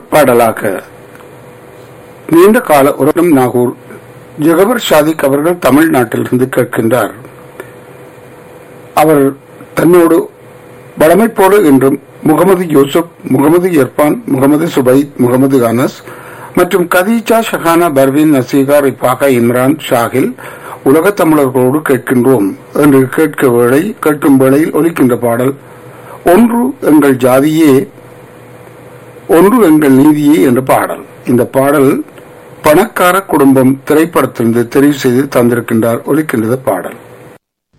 பாடலாக நீண்ட கால உறவினம் நாகூர் ஜெகபர் ஷாதிக் அவர்கள் தமிழ்நாட்டிலிருந்து கேட்கின்றார் அவர் தன்னோடு வளமை போல என்றும் முகமது யூசுப் முகமது இர்பான் முகமது சுபைத் முகமது அனஸ் மற்றும் கதீஜா ஷஹானா பர்வீன் நசீகா ரிபாகா இம்ரான் ஷாகில் உலகத் தமிழர்களோடு கேட்கின்றோம் என்று கேட்க வேளை கேட்கும் வேளையில் ஒலிக்கின்ற பாடல் ஒன்று எங்கள் ஜாதியே ஒன்று எங்கள் நீதியே என்ற பாடல் இந்த பாடல் பணக்கார குடும்பம் திரைப்படத்திலிருந்து தெரிவு செய்து தந்திருக்கின்றார் ஒலிக்கின்றது பாடல்